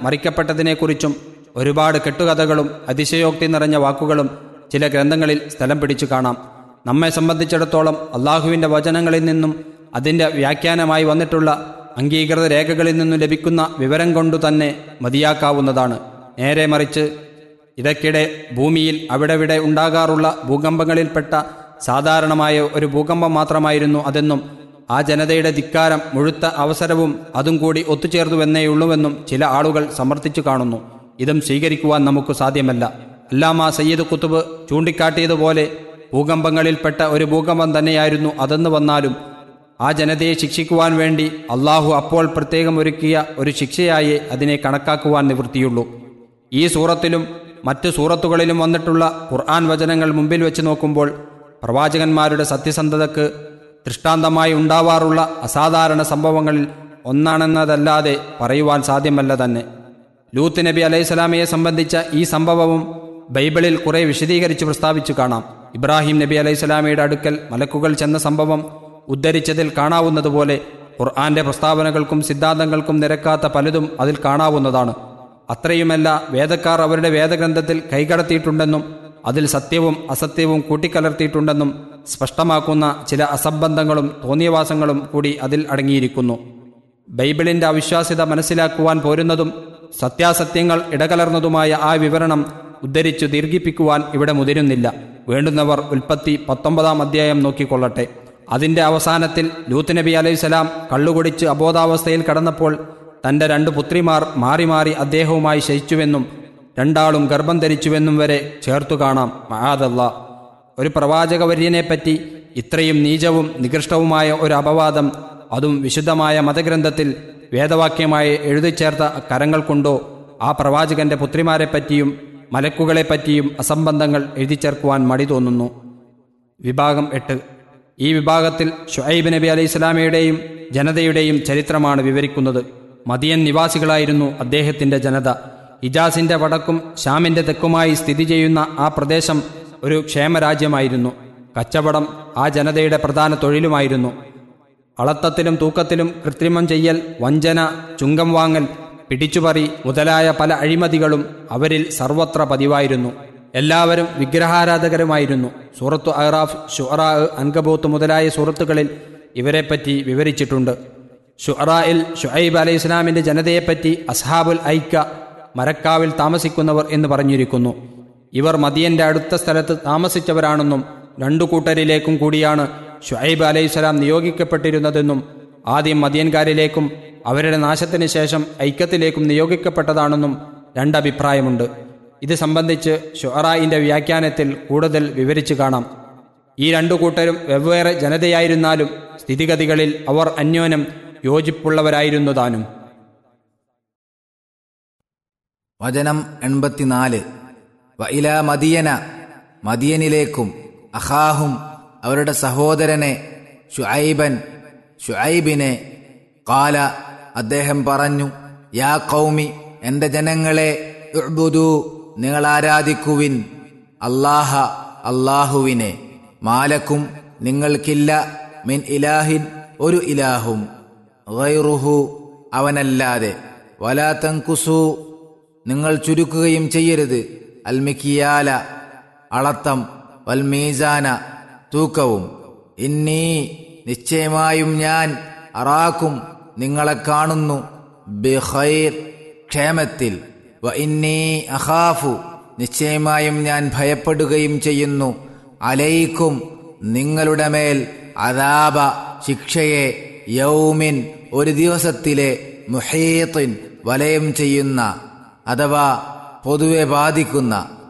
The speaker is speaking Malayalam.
മറിക്കപ്പെട്ടതിനെക്കുറിച്ചും ഒരുപാട് കെട്ടുകഥകളും അതിശയോക്തി നിറഞ്ഞ വാക്കുകളും ചില ഗ്രന്ഥങ്ങളിൽ സ്ഥലം പിടിച്ചു കാണാം നമ്മെ സംബന്ധിച്ചിടത്തോളം അള്ളാഹുവിൻ്റെ വചനങ്ങളിൽ നിന്നും അതിൻ്റെ വ്യാഖ്യാനമായി വന്നിട്ടുള്ള അംഗീകൃത രേഖകളിൽ നിന്നും ലഭിക്കുന്ന വിവരം കൊണ്ടു തന്നെ മതിയാക്കാവുന്നതാണ് നേരെ മറിച്ച് ഇടയ്ക്കിടെ ഭൂമിയിൽ അവിടെവിടെ ഉണ്ടാകാറുള്ള ഭൂകമ്പങ്ങളിൽപ്പെട്ട സാധാരണമായ ഒരു ഭൂകമ്പം മാത്രമായിരുന്നു അതെന്നും ആ ജനതയുടെ ധിക്കാരം മുഴുത്ത അവസരവും അതും കൂടി ഒത്തുചേർന്നുവെന്നേയുള്ളൂവെന്നും ചില ആളുകൾ സമർത്ഥിച്ചു കാണുന്നു ഇതും സ്വീകരിക്കുവാൻ നമുക്ക് സാധ്യമല്ല അല്ലാമ സയ്യിദ് കുത്തുബ് ചൂണ്ടിക്കാട്ടിയതുപോലെ ഭൂകമ്പങ്ങളിൽപ്പെട്ട ഒരു ഭൂകമ്പം തന്നെയായിരുന്നു അതെന്ന് വന്നാലും ആ ജനതയെ ശിക്ഷിക്കുവാൻ വേണ്ടി അള്ളാഹു അപ്പോൾ പ്രത്യേകം ഒരുക്കിയ ഒരു ശിക്ഷയായേ അതിനെ കണക്കാക്കുവാൻ നിവൃത്തിയുള്ളൂ ഈ സൂറത്തിലും മറ്റു സൂറത്തുകളിലും വന്നിട്ടുള്ള ഖുർആൻ വചനങ്ങൾ മുമ്പിൽ വെച്ച് നോക്കുമ്പോൾ പ്രവാചകന്മാരുടെ സത്യസന്ധതക്ക് ദൃഷ്ടാന്തമായി ഉണ്ടാവാറുള്ള അസാധാരണ സംഭവങ്ങളിൽ ഒന്നാണെന്നതല്ലാതെ പറയുവാൻ സാധ്യമല്ല തന്നെ ലൂത്ത് നബി അലൈഹിസ്സലാമയെ സംബന്ധിച്ച ഈ സംഭവവും ബൈബിളിൽ കുറെ വിശദീകരിച്ച് പ്രസ്താവിച്ചു കാണാം ഇബ്രാഹിം നബി അലൈഹിസ്സലാമയുടെ അടുക്കൽ മലക്കുകൾ ചെന്ന സംഭവം ഉദ്ധരിച്ചതിൽ കാണാവുന്നതുപോലെ ഖുർആന്റെ പ്രസ്താവനകൾക്കും സിദ്ധാന്തങ്ങൾക്കും നിരക്കാത്ത പലതും അതിൽ കാണാവുന്നതാണ് അത്രയുമല്ല വേദക്കാർ അവരുടെ വേദഗ്രന്ഥത്തിൽ കൈകടത്തിയിട്ടുണ്ടെന്നും അതിൽ സത്യവും അസത്യവും കൂട്ടിക്കലർത്തിയിട്ടുണ്ടെന്നും സ്പഷ്ടമാക്കുന്ന ചില അസംബന്ധങ്ങളും തോന്നിയവാസങ്ങളും കൂടി അതിൽ അടങ്ങിയിരിക്കുന്നു ബൈബിളിന്റെ അവിശ്വാസ്യത മനസ്സിലാക്കുവാൻ പോരുന്നതും സത്യാസത്യങ്ങൾ ഇടകലർന്നതുമായ ആ വിവരണം ഉദ്ധരിച്ചു ദീർഘിപ്പിക്കുവാൻ ഇവിടെ മുതിരുന്നില്ല വേണ്ടുന്നവർ ഉൽപ്പത്തി പത്തൊമ്പതാം അധ്യായം നോക്കിക്കൊള്ളട്ടെ അതിന്റെ അവസാനത്തിൽ ലൂത്ത് നബി അലൈഹിസ്സലാം കള്ളുകുടിച്ച് അബോധാവസ്ഥയിൽ കടന്നപ്പോൾ തന്റെ രണ്ട് പുത്രിമാർ മാറി മാറി അദ്ദേഹവുമായി ശയിച്ചുവെന്നും രണ്ടാളും ഗർഭം ധരിച്ചുവെന്നും വരെ ചേർത്തു കാണാം മഹാദല്ല ഒരു പ്രവാചകവര്യനെപ്പറ്റി ഇത്രയും നീചവും നികൃഷ്ടവുമായ ഒരു അപവാദം അതും വിശുദ്ധമായ മതഗ്രന്ഥത്തിൽ വേദവാക്യമായി എഴുതിച്ചേർത്ത കരങ്ങൾ കൊണ്ടോ ആ പ്രവാചകന്റെ പുത്രിമാരെപ്പറ്റിയും മലക്കുകളെപ്പറ്റിയും അസംബന്ധങ്ങൾ എഴുതിച്ചേർക്കുവാൻ മടി തോന്നുന്നു വിഭാഗം എട്ട് ഈ വിഭാഗത്തിൽ ഷുഐബ് നബി അലൈഹി ഇസ്ലാമയുടെയും ജനതയുടെയും ചരിത്രമാണ് വിവരിക്കുന്നത് മദിയൻ നിവാസികളായിരുന്നു അദ്ദേഹത്തിന്റെ ജനത ഇജാസിന്റെ വടക്കും ഷാമിന്റെ തെക്കുമായി സ്ഥിതി ചെയ്യുന്ന ആ പ്രദേശം ഒരു ക്ഷേമരാജ്യമായിരുന്നു കച്ചവടം ആ ജനതയുടെ പ്രധാന തൊഴിലുമായിരുന്നു അളത്തത്തിലും തൂക്കത്തിലും കൃത്രിമം ചെയ്യൽ വഞ്ചന ചുങ്കം വാങ്ങൽ പിടിച്ചുപറി മുതലായ പല അഴിമതികളും അവരിൽ സർവത്ര പതിവായിരുന്നു എല്ലാവരും വിഗ്രഹാരാധകരുമായിരുന്നു സൂറത്തു അഹ്റാഫ് ഷുഅറാ അൻകബൂത്ത് മുതലായ സൂറത്തുകളിൽ ഇവരെപ്പറ്റി വിവരിച്ചിട്ടുണ്ട് ഷുഅറായിൽ ഷുഐബ് അലൈഹി ഇസ്ലാമിന്റെ ജനതയെപ്പറ്റി അസ്ഹാബുൽ ഐക്ക മരക്കാവിൽ താമസിക്കുന്നവർ എന്ന് പറഞ്ഞിരിക്കുന്നു ഇവർ മദിയന്റെ അടുത്ത സ്ഥലത്ത് താമസിച്ചവരാണെന്നും രണ്ടു കൂട്ടരിലേക്കും കൂടിയാണ് ഷുഐബ് അലൈഹിസ്സലാം നിയോഗിക്കപ്പെട്ടിരുന്നതെന്നും ആദ്യം മദിയൻകാരിലേക്കും അവരുടെ നാശത്തിന് ശേഷം ഐക്യത്തിലേക്കും നിയോഗിക്കപ്പെട്ടതാണെന്നും രണ്ടഭിപ്രായമുണ്ട് ഇത് സംബന്ധിച്ച് ഷുഅറായിന്റെ വ്യാഖ്യാനത്തിൽ കൂടുതൽ വിവരിച്ചു കാണാം ഈ രണ്ടു കൂട്ടരും വെവ്വേറെ ജനതയായിരുന്നാലും സ്ഥിതിഗതികളിൽ അവർ അന്യോന്യം യോജിപ്പുള്ളവരായിരുന്നു താനും വചനം എൺപത്തിനാല് വഇല മദിയന മദിയനിലേക്കും അഹാഹും അവരുടെ സഹോദരനെ ഷുഐബൻ ഷുഐബിനെ കാല അദ്ദേഹം പറഞ്ഞു യാ കൗമി എന്റെ ജനങ്ങളെ ഉഅ്ബുദൂ നിങ്ങൾ ആരാധിക്കുവിൻ അല്ലാഹ അല്ലാഹുവിനെ മാലക്കും നിങ്ങൾക്കില്ല മിൻ ഇലാഹിൻ ഒരു ഇലാഹും ഗൈറുഹു അവനല്ലാതെ വലാ തങ്കുസു നിങ്ങൾ ചുരുക്കുകയും ചെയ്യരുത് അൽമിക്കിയാല അളത്തം വൽമീസാന തൂക്കവും ഇന്നീ നിശ്ചയമായും ഞാൻ അറാക്കും നിങ്ങളെ കാണുന്നു ബിഖൈർ ക്ഷേമത്തിൽ വ ഇന്നീ അഖാഫു നിശ്ചയമായും ഞാൻ ഭയപ്പെടുകയും ചെയ്യുന്നു അലൈക്കും നിങ്ങളുടെ മേൽ അതാപ ശിക്ഷയെ യൗമിൻ ഒരു ദിവസത്തിലെ മുഹീത്തിൻ വലയം ചെയ്യുന്ന അഥവാ പൊതുവെ ബാധിക്കുന്ന